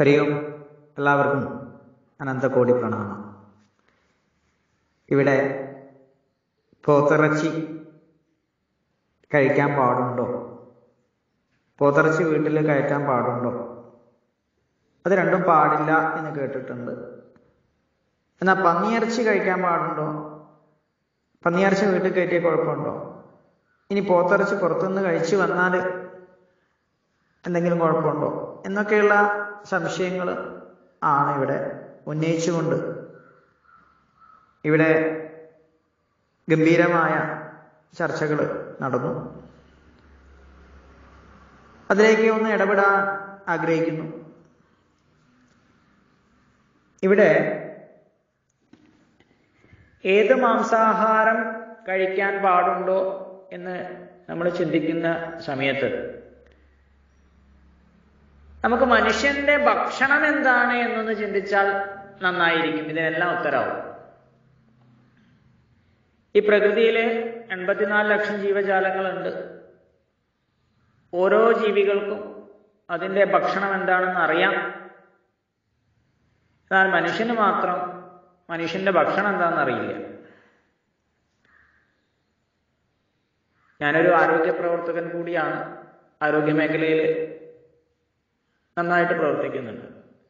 ഹരി ഓം എല്ലാവർക്കും അനന്തകോടി പ്രണാമം ഇവിടെ പോത്തിറച്ചി കഴിക്കാൻ പാടുണ്ടോ പോത്തിറച്ചി വീട്ടിൽ കയറ്റാൻ പാടുണ്ടോ അത് രണ്ടും പാടില്ല എന്ന് കേട്ടിട്ടുണ്ട് എന്നാൽ പന്നിയിറച്ചി കഴിക്കാൻ പാടുണ്ടോ പന്നിയിറച്ചി വീട്ടിൽ കയറ്റിയ കുഴപ്പമുണ്ടോ ഇനി പോത്തിറച്ചി പുറത്തുനിന്ന് കഴിച്ചു വന്നാൽ എന്തെങ്കിലും കുഴപ്പമുണ്ടോ എന്നൊക്കെയുള്ള സംശയങ്ങൾ ആണ് ഇവിടെ ഉന്നയിച്ചുകൊണ്ട് ഇവിടെ ഗംഭീരമായ ചർച്ചകൾ നടന്നു അതിലേക്ക് ഒന്ന് ഇടപെടാൻ ആഗ്രഹിക്കുന്നു ഇവിടെ ഏത് മാംസാഹാരം കഴിക്കാൻ പാടുണ്ടോ എന്ന് നമ്മൾ ചിന്തിക്കുന്ന സമയത്ത് നമുക്ക് മനുഷ്യന്റെ ഭക്ഷണം എന്താണ് എന്നൊന്ന് ചിന്തിച്ചാൽ നന്നായിരിക്കും ഇതിനെല്ലാം ഉത്തരവും ഈ പ്രകൃതിയിൽ എൺപത്തിനാല് ലക്ഷം ജീവജാലങ്ങളുണ്ട് ഓരോ ജീവികൾക്കും അതിൻ്റെ ഭക്ഷണം എന്താണെന്ന് അറിയാം എന്നാൽ മനുഷ്യന് മാത്രം മനുഷ്യന്റെ ഭക്ഷണം എന്താണെന്ന് അറിയില്ല ഞാനൊരു ആരോഗ്യ പ്രവർത്തകൻ കൂടിയാണ് ആരോഗ്യ മേഖലയിൽ നന്നായിട്ട് പ്രവർത്തിക്കുന്നുണ്ട്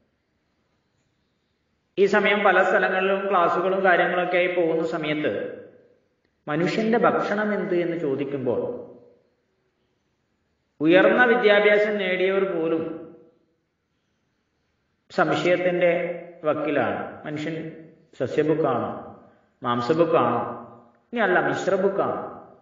ഈ സമയം പല സ്ഥലങ്ങളിലും ക്ലാസ്സുകളും കാര്യങ്ങളൊക്കെ ആയി പോകുന്ന സമയത്ത് മനുഷ്യന്റെ ഭക്ഷണം എന്ത് എന്ന് ചോദിക്കുമ്പോൾ ഉയർന്ന വിദ്യാഭ്യാസം നേടിയവർ പോലും സംശയത്തിന്റെ വക്കിലാണ് മനുഷ്യൻ സസ്യബുക്കാണോ മാംസബുക്കാണോ ഇനി അല്ല മിശ്ര ബുക്കാണോ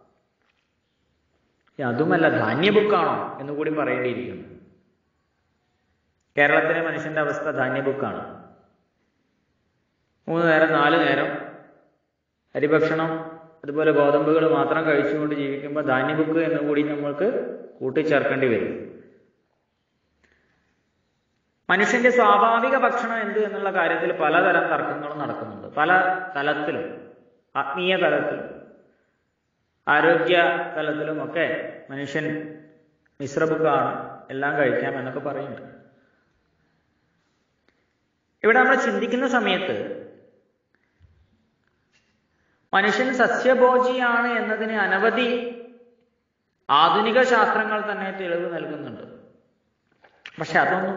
അതുമല്ല ധാന്യ ബുക്കാണോ എന്ന് കൂടി പറയേണ്ടിയിരിക്കുന്നു കേരളത്തിലെ മനുഷ്യന്റെ അവസ്ഥ ധാന്യ ബുക്കാണ് മൂന്ന് നേരം നാല് നേരം അരിഭക്ഷണം അതുപോലെ ഗോതമ്പുകൾ മാത്രം കഴിച്ചുകൊണ്ട് ജീവിക്കുമ്പോൾ ധാന്യബുക്ക് എന്ന് കൂടി നമ്മൾക്ക് കൂട്ടിച്ചേർക്കേണ്ടി വരും മനുഷ്യന്റെ സ്വാഭാവിക ഭക്ഷണം എന്ത് എന്നുള്ള കാര്യത്തിൽ പലതരം തർക്കങ്ങളും നടക്കുന്നുണ്ട് പല തലത്തിലും ആത്മീയ തലത്തിലും ആരോഗ്യ തലത്തിലും ഒക്കെ മനുഷ്യൻ മിശ്രബുക്കാണ് എല്ലാം കഴിക്കാം എന്നൊക്കെ പറയുന്നുണ്ട് ഇവിടെ നമ്മൾ ചിന്തിക്കുന്ന സമയത്ത് മനുഷ്യൻ സസ്യഭോജിയാണ് എന്നതിന് അനവധി ആധുനിക ശാസ്ത്രങ്ങൾ തന്നെ തെളിവ് നൽകുന്നുണ്ട് പക്ഷെ അതൊന്നും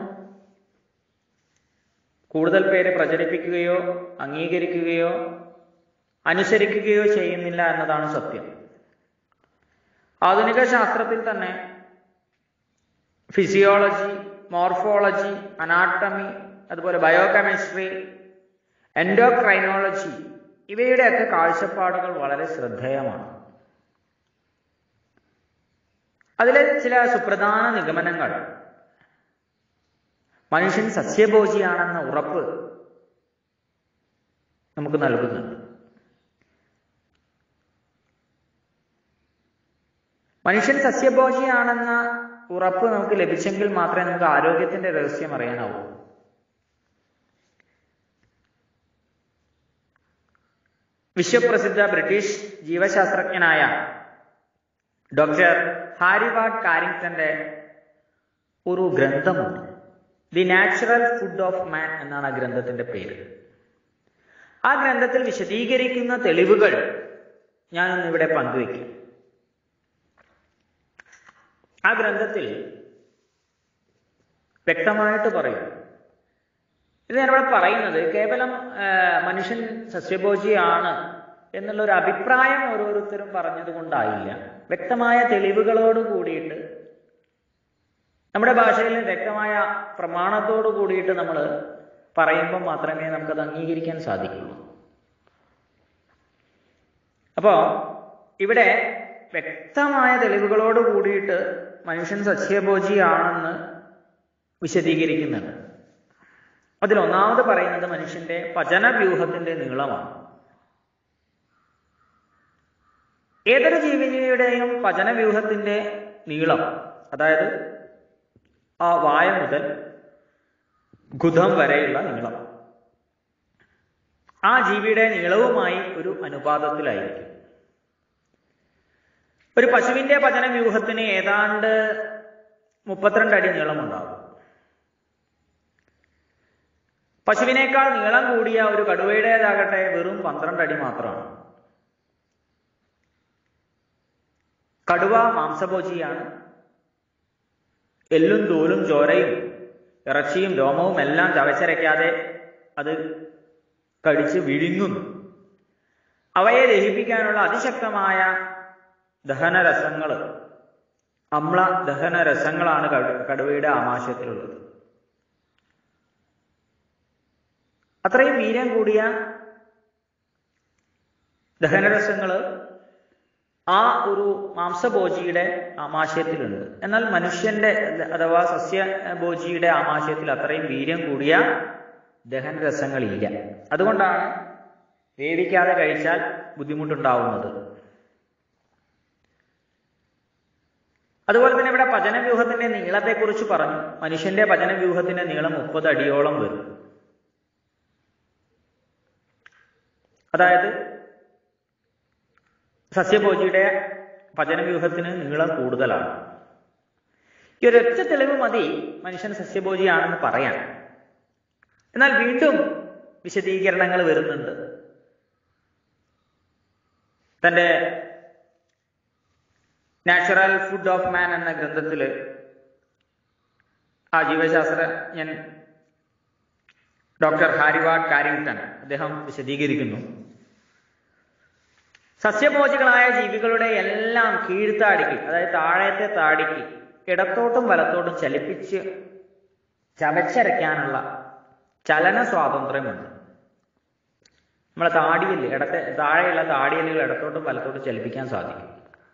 കൂടുതൽ പേര് പ്രചരിപ്പിക്കുകയോ അംഗീകരിക്കുകയോ അനുസരിക്കുകയോ ചെയ്യുന്നില്ല എന്നതാണ് സത്യം ആധുനിക ശാസ്ത്രത്തിൽ തന്നെ ഫിസിയോളജി മോർഫോളജി അനാട്ടമി അതുപോലെ ബയോകെമിസ്ട്രി എൻഡോക്രൈനോളജി ഇവയുടെയൊക്കെ കാഴ്ചപ്പാടുകൾ വളരെ ശ്രദ്ധേയമാണ് അതിലെ ചില സുപ്രധാന നിഗമനങ്ങൾ മനുഷ്യൻ സസ്യഭോജിയാണെന്ന ഉറപ്പ് നമുക്ക് നൽകുന്നുണ്ട് മനുഷ്യൻ സസ്യഭോജിയാണെന്ന ഉറപ്പ് നമുക്ക് ലഭിച്ചെങ്കിൽ മാത്രമേ നമുക്ക് ആരോഗ്യത്തിന്റെ രഹസ്യം അറിയാനാവൂ വിശ്വപ്രസിദ്ധ ബ്രിട്ടീഷ് ജീവശാസ്ത്രജ്ഞനായ ഡോക്ടർ ഹാരിവാർഡ് കാരിങ്ടന്റെ ഒരു ഗ്രന്ഥമുണ്ട് the natural food of man എന്നാണ് ആ ഗ്രന്ഥത്തിന്റെ പേര് ആ ഗ്രന്ഥത്തിൽ വിശദീകരിക്കുന്ന തെളിവുകൾ ഞാനൊന്ന് ഇവിടെ പങ്കുവയ്ക്കും ആ ഗ്രന്ഥത്തിൽ വ്യക്തമായിട്ട് പറയും ഇത് ഞാനിവിടെ പറയുന്നത് കേവലം മനുഷ്യൻ സസ്യഭോജിയാണ് എന്നുള്ള ഒരു അഭിപ്രായം ഓരോരുത്തരും പറഞ്ഞത് കൊണ്ടായില്ല വ്യക്തമായ തെളിവുകളോട് കൂടിയിട്ട് നമ്മുടെ ഭാഷയിൽ വ്യക്തമായ പ്രമാണത്തോട് കൂടിയിട്ട് നമ്മൾ പറയുമ്പോൾ മാത്രമേ നമുക്കത് അംഗീകരിക്കാൻ സാധിക്കുള്ളൂ അപ്പോൾ ഇവിടെ വ്യക്തമായ തെളിവുകളോട് കൂടിയിട്ട് മനുഷ്യൻ സസ്യഭോജിയാണെന്ന് വിശദീകരിക്കുന്നുണ്ട് അതിൽ ഒന്നാമത് പറയുന്നത് മനുഷ്യന്റെ പചനവ്യൂഹത്തിന്റെ നീളമാണ് ഏതൊരു ജീവിയുടെയും പചനവ്യൂഹത്തിന്റെ നീളം അതായത് ആ വായ മുതൽ ഗുദം വരെയുള്ള നീളം ആ ജീവിയുടെ നീളവുമായി ഒരു അനുപാതത്തിലായിരിക്കും ഒരു പശുവിന്റെ പചനവ്യൂഹത്തിന് ഏതാണ്ട് മുപ്പത്തിരണ്ട് അടി നീളമുണ്ടാകും പശുവിനേക്കാൾ നീളം കൂടിയ ഒരു കടുവയുടേതാകട്ടെ വെറും പന്ത്രണ്ട് അടി മാത്രമാണ് കടുവ മാംസഭോജിയാണ് എല്ലും തോലും ചോരയും ഇറച്ചിയും രോമവും എല്ലാം ചവച്ചരയ്ക്കാതെ അത് കടിച്ച് വിഴുങ്ങുന്നു അവയെ ദഹിപ്പിക്കാനുള്ള അതിശക്തമായ ദഹനരസങ്ങൾ അമ്ല ദഹനരസങ്ങളാണ് കടുവയുടെ ആമാശയത്തിലുള്ളത് അത്രയും വീര്യം കൂടിയ ദഹനരസങ്ങൾ ആ ഒരു മാംസഭോജിയുടെ ആമാശയത്തിലുണ്ട് എന്നാൽ മനുഷ്യന്റെ അഥവാ സസ്യഭോജിയുടെ ആമാശയത്തിൽ അത്രയും വീര്യം കൂടിയ ദഹനരസങ്ങളില്ല അതുകൊണ്ടാണ് വേവിക്കാതെ കഴിച്ചാൽ ബുദ്ധിമുട്ടുണ്ടാവുന്നത് അതുപോലെ തന്നെ ഇവിടെ പചനവ്യൂഹത്തിന്റെ നീളത്തെക്കുറിച്ച് പറഞ്ഞു മനുഷ്യന്റെ പചനവ്യൂഹത്തിന്റെ നീളം മുപ്പത് അടിയോളം വരും അതായത് സസ്യഭോജിയുടെ പചനവ്യൂഹത്തിന് നീളം കൂടുതലാണ് ഈ ഒരൊറ്റ തെളിവ് മതി മനുഷ്യൻ സസ്യഭോജിയാണെന്ന് പറയാൻ എന്നാൽ വീണ്ടും വിശദീകരണങ്ങൾ വരുന്നുണ്ട് തന്റെ നാച്ചുറൽ ഫുഡ് ഓഫ് മാൻ എന്ന ഗ്രന്ഥത്തിൽ ആ ജീവശാസ്ത്രജ്ഞൻ ഡോക്ടർ ഹാരിവാഡ് കാരിങ്ടൺ അദ്ദേഹം വിശദീകരിക്കുന്നു സസ്യഭോജികളായ ജീവികളുടെ എല്ലാം കീഴ്ത്താടിക്ക് അതായത് താഴത്തെ താടിക്ക് ഇടത്തോട്ടും വലത്തോട്ടും ചലിപ്പിച്ച് ചവച്ചരയ്ക്കാനുള്ള ചലന സ്വാതന്ത്ര്യമുണ്ട് നമ്മളെ താടിയല് ഇടത്തെ താഴെയുള്ള താടിയലുകൾ ഇടത്തോട്ടും വലത്തോട്ടും ചലിപ്പിക്കാൻ സാധിക്കും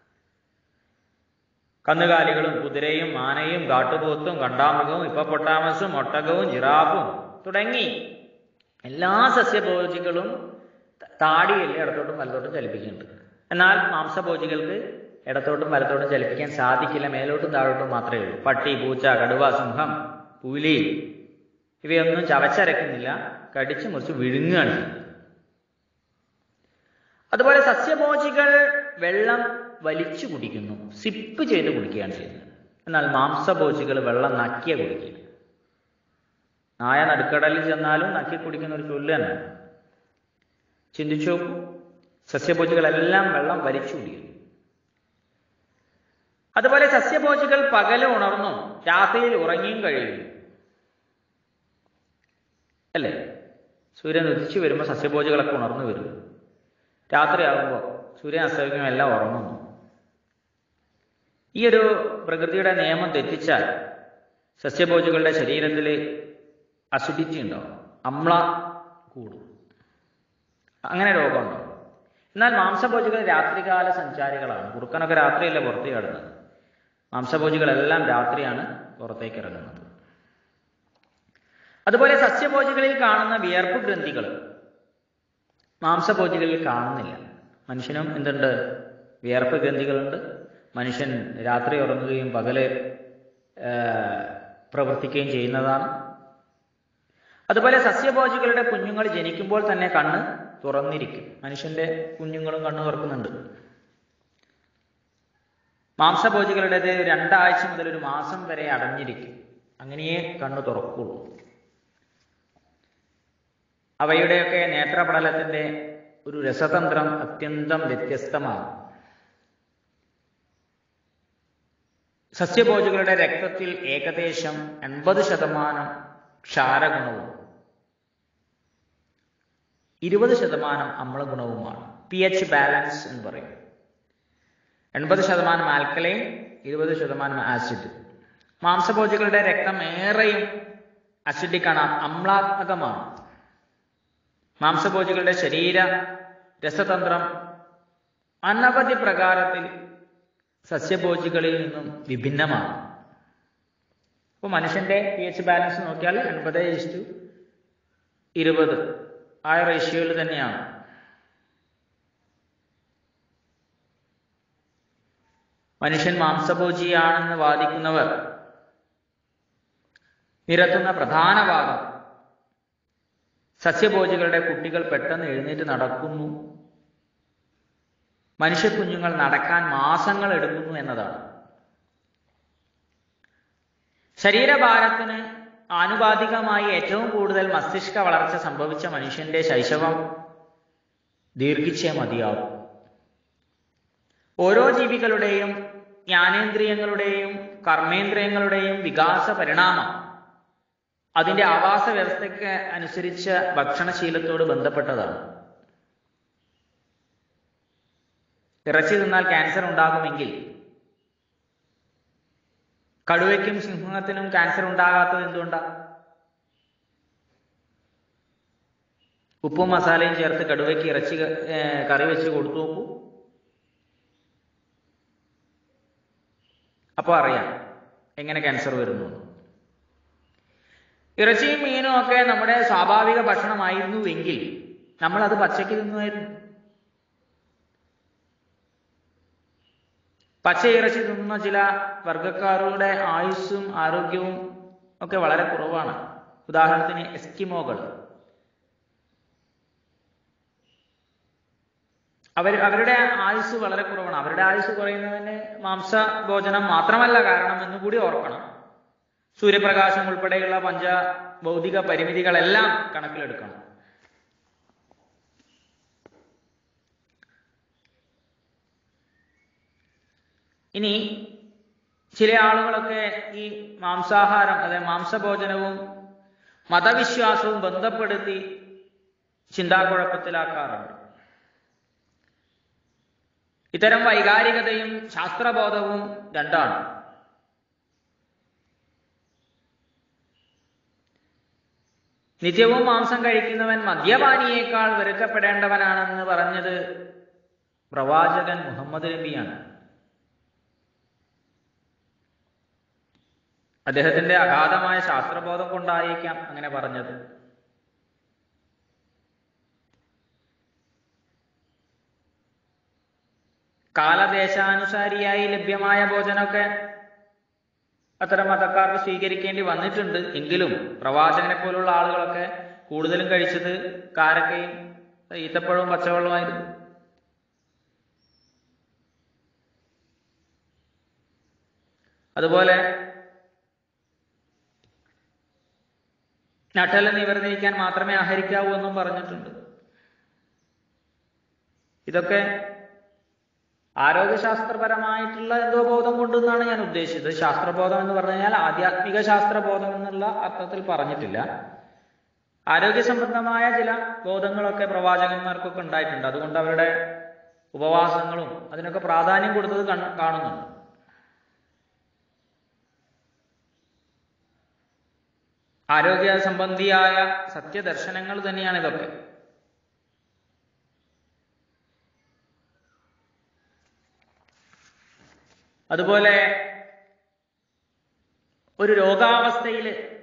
കന്നുകാലികളും കുതിരയും ആനയും കാട്ടുപോത്തും കണ്ടാമൃഗവും ഇപ്പപ്പൊട്ടാമസും ഒട്ടകവും ജിറാഫും തുടങ്ങി എല്ലാ സസ്യഭോജികളും താടിയല്ല ഇടത്തോട്ടും വലത്തോട്ടും ചലിപ്പിക്കുന്നുണ്ട് എന്നാൽ മാംസഭോജികൾക്ക് ഇടത്തോട്ടും വലത്തോട്ടും ചലിപ്പിക്കാൻ സാധിക്കില്ല മേലോട്ടും താഴോട്ടും മാത്രമേ ഉള്ളൂ പട്ടി പൂച്ച കടുവ സിംഹം പുലി ഇവയൊന്നും ചവച്ചരക്കുന്നില്ല കടിച്ചു മുറിച്ച് വിഴുങ്ങുകയാണ് ചെയ്യുന്നത് അതുപോലെ സസ്യഭോജികൾ വെള്ളം വലിച്ചു കുടിക്കുന്നു സിപ്പ് ചെയ്ത് കുടിക്കുകയാണ് ചെയ്യുന്നത് എന്നാൽ മാംസഭോജികൾ വെള്ളം നക്കിയ കുടിക്കുക നായ നടുക്കടലിൽ ചെന്നാലും നക്കി കുടിക്കുന്ന ഒരു ചൊല്ല് തന്നെ ചിന്തിച്ചു സസ്യഭോജികളെല്ലാം വെള്ളം വലിച്ചു കുടിക്കുന്നു അതുപോലെ സസ്യഭോജികൾ പകല് ഉണർന്നും രാത്രിയിൽ ഉറങ്ങിയും കഴിയുന്നു അല്ലേ സൂര്യൻ ഉദിച്ചു വരുമ്പോൾ സസ്യഭോജികളൊക്കെ ഉണർന്നു വരും രാത്രിയാകുമ്പോൾ സൂര്യൻ അസ്തമിക്കുമ്പോൾ എല്ലാം ഉറങ്ങുന്നു ഈ ഒരു പ്രകൃതിയുടെ നിയമം തെറ്റിച്ചാൽ സസ്യഭോജികളുടെ ശരീരത്തിൽ അസിഡിറ്റി ഉണ്ടാവും അമ്ല കൂടും അങ്ങനെ രോഗമുണ്ടാവും എന്നാൽ മാംസഭോജികൾ രാത്രികാല സഞ്ചാരികളാണ് കുറുക്കനൊക്കെ രാത്രിയല്ല പുറത്തേക്ക് കിടന്നത് മാംസഭോജികളെല്ലാം രാത്രിയാണ് പുറത്തേക്ക് ഇറങ്ങുന്നത് അതുപോലെ സസ്യഭോജികളിൽ കാണുന്ന വിയർപ്പ് ഗ്രന്ഥികൾ മാംസഭോജികളിൽ കാണുന്നില്ല മനുഷ്യനും എന്തുണ്ട് വിയർപ്പ് ഗ്രന്ഥികളുണ്ട് മനുഷ്യൻ രാത്രി ഉറങ്ങുകയും പകല് പ്രവർത്തിക്കുകയും ചെയ്യുന്നതാണ് അതുപോലെ സസ്യഭോജികളുടെ കുഞ്ഞുങ്ങൾ ജനിക്കുമ്പോൾ തന്നെ കണ്ണ് തുറന്നിരിക്കും മനുഷ്യന്റെ കുഞ്ഞുങ്ങളും കണ്ണ് തുറക്കുന്നുണ്ട് മാംസഭോജികളുടേത് രണ്ടാഴ്ച മുതൽ ഒരു മാസം വരെ അടഞ്ഞിരിക്കും അങ്ങനെയേ കണ്ണ് തുറക്കുള്ളൂ അവയുടെയൊക്കെ നേത്രപടലത്തിന്റെ ഒരു രസതന്ത്രം അത്യന്തം വ്യത്യസ്തമാണ് സസ്യഭോജികളുടെ രക്തത്തിൽ ഏകദേശം എൺപത് ശതമാനം ക്ഷാരഗുണവും ഇരുപത് ശതമാനം അമ്ലഗുണവുമാണ് പി എച്ച് ബാലൻസ് എന്ന് പറയും എൺപത് ശതമാനം ആൽക്കലൈൻ ഇരുപത് ശതമാനം ആസിഡ് മാംസഭോജികളുടെ രക്തം ഏറെയും അസിഡിക് ആണ് അമ്ലാത്മകമാണ് മാംസഭോജികളുടെ ശരീര രസതന്ത്രം അനവധി പ്രകാരത്തിൽ സസ്യഭോജികളിൽ നിന്നും വിഭിന്നമാണ് അപ്പോൾ മനുഷ്യന്റെ പി എച്ച് ബാലൻസ് നോക്കിയാൽ എൺപത് ഇഷ്ടു ഇരുപത് ആ റേഷ്യോയിൽ തന്നെയാണ് മനുഷ്യൻ മാംസഭോജിയാണെന്ന് വാദിക്കുന്നവർ നിരത്തുന്ന പ്രധാന ഭാഗം സസ്യഭോജികളുടെ കുട്ടികൾ പെട്ടെന്ന് എഴുന്നേറ്റ് നടക്കുന്നു മനുഷ്യക്കുഞ്ഞുങ്ങൾ നടക്കാൻ മാസങ്ങൾ എടുക്കുന്നു എന്നതാണ് ശരീരഭാരത്തിന് ആനുപാതികമായി ഏറ്റവും കൂടുതൽ മസ്തിഷ്ക വളർച്ച സംഭവിച്ച മനുഷ്യന്റെ ശൈശവം ദീർഘിച്ചേ മതിയാവും ഓരോ ജീവികളുടെയും ജ്ഞാനേന്ദ്രിയങ്ങളുടെയും കർമ്മേന്ദ്രിയങ്ങളുടെയും വികാസ പരിണാമം അതിന്റെ ആവാസ വ്യവസ്ഥയ്ക്ക് അനുസരിച്ച ഭക്ഷണശീലത്തോട് ബന്ധപ്പെട്ടതാണ് ഇറച്ചി തിന്നാൽ ക്യാൻസർ ഉണ്ടാകുമെങ്കിൽ കടുവയ്ക്കും സിംഹത്തിനും ക്യാൻസർ ഉണ്ടാകാത്തത് എന്തുകൊണ്ടാണ് ഉപ്പും മസാലയും ചേർത്ത് കടുവയ്ക്ക് ഇറച്ചി കറി വെച്ച് കൊടുത്തു നോക്കൂ അപ്പോൾ അറിയാം എങ്ങനെ ക്യാൻസർ വരുന്നു ഇറച്ചിയും മീനും ഒക്കെ നമ്മുടെ സ്വാഭാവിക ഭക്ഷണമായിരുന്നുവെങ്കിൽ നമ്മൾ അത് പച്ചയ്ക്ക് തിന്നുമായിരുന്നു പച്ച ഇറച്ചി തിന്നുന്ന ചില വർഗക്കാരുടെ ആയുസ്സും ആരോഗ്യവും ഒക്കെ വളരെ കുറവാണ് ഉദാഹരണത്തിന് എസ്കിമോകൾ അവർ അവരുടെ ആയുസ് വളരെ കുറവാണ് അവരുടെ ആയുസ് കുറയുന്നതിന് മാംസ ഭോജനം മാത്രമല്ല കാരണം എന്ന് കൂടി ഓർക്കണം സൂര്യപ്രകാശം ഉൾപ്പെടെയുള്ള പഞ്ച ഭൗതിക പരിമിതികളെല്ലാം കണക്കിലെടുക്കണം ഇനി ചില ആളുകളൊക്കെ ഈ മാംസാഹാരം അതായത് മാംസഭോജനവും മതവിശ്വാസവും ബന്ധപ്പെടുത്തി ചിന്താക്കുഴപ്പത്തിലാക്കാറുണ്ട് ഇത്തരം വൈകാരികതയും ശാസ്ത്രബോധവും രണ്ടാണ് നിത്യവും മാംസം കഴിക്കുന്നവൻ മദ്യപാനിയേക്കാൾ വെറുക്കപ്പെടേണ്ടവനാണെന്ന് പറഞ്ഞത് പ്രവാചകൻ മുഹമ്മദ് നബിയാണ് അദ്ദേഹത്തിന്റെ അഗാധമായ ശാസ്ത്രബോധം കൊണ്ടായിരിക്കാം അങ്ങനെ പറഞ്ഞത് കാലദേശാനുസാരിയായി ലഭ്യമായ ഭോജനമൊക്കെ അത്തരം മതക്കാർക്ക് സ്വീകരിക്കേണ്ടി വന്നിട്ടുണ്ട് എങ്കിലും പ്രവാചകനെ പോലുള്ള ആളുകളൊക്കെ കൂടുതലും കഴിച്ചത് കാരക്കയും ഈത്തപ്പഴവും പച്ചവെള്ളമായിരുന്നു അതുപോലെ നട്ടല് നിവർന്നിരിക്കാൻ മാത്രമേ ആഹരിക്കാവൂ എന്നും പറഞ്ഞിട്ടുണ്ട് ഇതൊക്കെ ആരോഗ്യശാസ്ത്രപരമായിട്ടുള്ള എന്തോ ബോധം കൊണ്ടെന്നാണ് ഞാൻ ഉദ്ദേശിച്ചത് ശാസ്ത്രബോധം എന്ന് പറഞ്ഞു കഴിഞ്ഞാൽ ആധ്യാത്മിക ശാസ്ത്രബോധം എന്നുള്ള അർത്ഥത്തിൽ പറഞ്ഞിട്ടില്ല ആരോഗ്യ സംബന്ധമായ ചില ബോധങ്ങളൊക്കെ പ്രവാചകന്മാർക്കൊക്കെ ഉണ്ടായിട്ടുണ്ട് അതുകൊണ്ട് അവരുടെ ഉപവാസങ്ങളും അതിനൊക്കെ പ്രാധാന്യം കൊടുത്തത് കാണുന്നുണ്ട് ആരോഗ്യ സംബന്ധിയായ സത്യദർശനങ്ങൾ തന്നെയാണ് ഇതൊക്കെ അതുപോലെ ഒരു രോഗാവസ്ഥയിൽ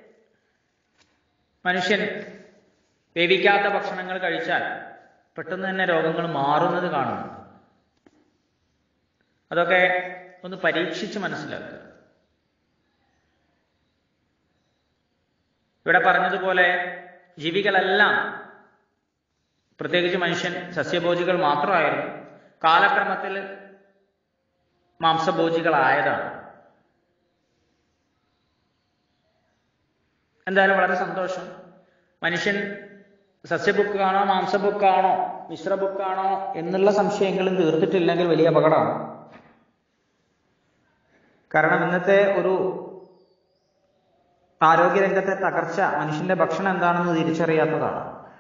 മനുഷ്യൻ വേവിക്കാത്ത ഭക്ഷണങ്ങൾ കഴിച്ചാൽ പെട്ടെന്ന് തന്നെ രോഗങ്ങൾ മാറുന്നത് കാണുന്നു അതൊക്കെ ഒന്ന് പരീക്ഷിച്ച് മനസ്സിലാക്കുക ഇവിടെ പറഞ്ഞതുപോലെ ജീവികളെല്ലാം പ്രത്യേകിച്ച് മനുഷ്യൻ സസ്യഭോജികൾ മാത്രമായിരുന്നു കാലക്രമത്തിൽ മാംസഭോജികളായതാണ് എന്തായാലും വളരെ സന്തോഷം മനുഷ്യൻ സസ്യബുക്കാണോ മാംസബുക്കാണോ മിശ്രബുക്കാണോ എന്നുള്ള സംശയങ്ങളും തീർത്തിട്ടില്ലെങ്കിൽ വലിയ അപകടമാണ് കാരണം ഇന്നത്തെ ഒരു ആരോഗ്യരംഗത്തെ തകർച്ച മനുഷ്യന്റെ ഭക്ഷണം എന്താണെന്ന് തിരിച്ചറിയാത്തതാണ്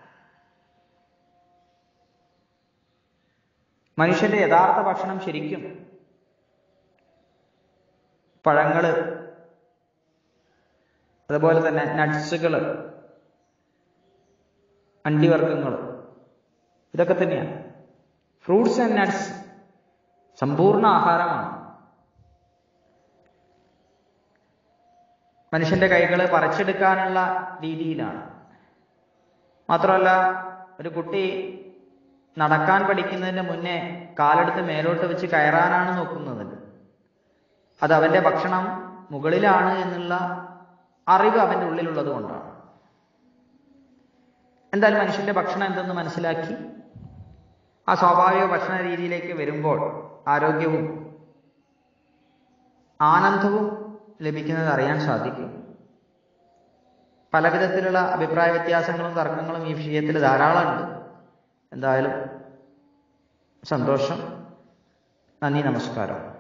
മനുഷ്യന്റെ യഥാർത്ഥ ഭക്ഷണം ശരിക്കും പഴങ്ങള് അതുപോലെ തന്നെ നട്ട്സുകൾ അണ്ടിവർഗങ്ങൾ ഇതൊക്കെ തന്നെയാണ് ഫ്രൂട്ട്സ് ആൻഡ് നട്ട്സ് സമ്പൂർണ്ണ ആഹാരമാണ് മനുഷ്യന്റെ കൈകൾ പറിച്ചെടുക്കാനുള്ള രീതിയിലാണ് മാത്രമല്ല ഒരു കുട്ടി നടക്കാൻ പഠിക്കുന്നതിന് മുന്നേ കാലെടുത്ത് മേലോട്ട് വെച്ച് കയറാനാണ് നോക്കുന്നത് അത് അവന്റെ ഭക്ഷണം മുകളിലാണ് എന്നുള്ള അറിവ് അവന്റെ ഉള്ളിലുള്ളത് കൊണ്ടാണ് എന്തായാലും മനുഷ്യന്റെ ഭക്ഷണം എന്തെന്ന് മനസ്സിലാക്കി ആ സ്വാഭാവിക ഭക്ഷണ രീതിയിലേക്ക് വരുമ്പോൾ ആരോഗ്യവും ആനന്ദവും ലഭിക്കുന്നത് അറിയാൻ സാധിക്കും പല വിധത്തിലുള്ള അഭിപ്രായ വ്യത്യാസങ്ങളും തർക്കങ്ങളും ഈ വിഷയത്തിൽ ധാരാളമുണ്ട് എന്തായാലും സന്തോഷം നന്ദി നമസ്കാരം